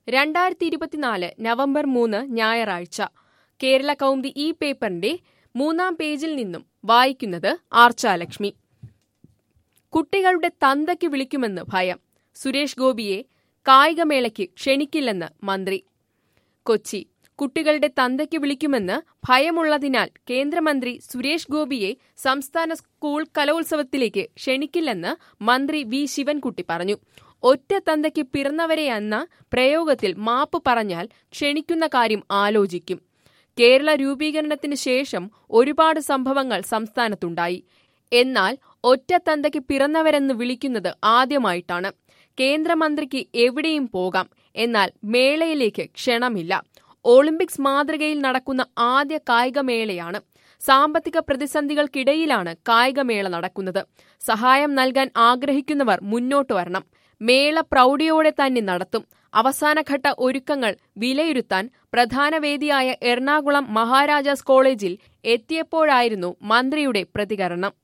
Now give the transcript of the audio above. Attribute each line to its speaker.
Speaker 1: രണ്ടായിരത്തി ഇരുപത്തിനാല് നവംബർ മൂന്ന് ഞായറാഴ്ച കേരള കൗമുദി ഈ പേപ്പറിന്റെ മൂന്നാം പേജിൽ നിന്നും വായിക്കുന്നത് ആർച്ചാലക്ഷ്മി കുട്ടികളുടെ തന്തയ്ക്ക് വിളിക്കുമെന്ന് ഭയം സുരേഷ് ഗോപിയെ കായികമേളയ്ക്ക് ക്ഷണിക്കില്ലെന്ന് മന്ത്രി കൊച്ചി കുട്ടികളുടെ തന്തയ്ക്ക് വിളിക്കുമെന്ന് ഭയമുള്ളതിനാൽ കേന്ദ്രമന്ത്രി സുരേഷ് ഗോപിയെ സംസ്ഥാന സ്കൂൾ കലോത്സവത്തിലേക്ക് ക്ഷണിക്കില്ലെന്ന് മന്ത്രി വി ശിവൻകുട്ടി പറഞ്ഞു ഒറ്റ തന്തയ്ക്ക് പിറന്നവരെയെന്ന പ്രയോഗത്തിൽ മാപ്പ് പറഞ്ഞാൽ ക്ഷണിക്കുന്ന കാര്യം ആലോചിക്കും കേരള രൂപീകരണത്തിന് ശേഷം ഒരുപാട് സംഭവങ്ങൾ സംസ്ഥാനത്തുണ്ടായി എന്നാൽ ഒറ്റ തന്തയ്ക്ക് പിറന്നവരെന്ന് വിളിക്കുന്നത് ആദ്യമായിട്ടാണ് കേന്ദ്രമന്ത്രിക്ക് എവിടെയും പോകാം എന്നാൽ മേളയിലേക്ക് ക്ഷണമില്ല ഒളിമ്പിക്സ് മാതൃകയിൽ നടക്കുന്ന ആദ്യ കായികമേളയാണ് സാമ്പത്തിക പ്രതിസന്ധികൾക്കിടയിലാണ് കായികമേള നടക്കുന്നത് സഹായം നൽകാൻ ആഗ്രഹിക്കുന്നവർ മുന്നോട്ട് വരണം മേള പ്രൗഢിയോടെ തന്നെ നടത്തും അവസാനഘട്ട ഒരുക്കങ്ങൾ വിലയിരുത്താൻ പ്രധാന വേദിയായ എറണാകുളം മഹാരാജാസ് കോളേജിൽ എത്തിയപ്പോഴായിരുന്നു മന്ത്രിയുടെ പ്രതികരണം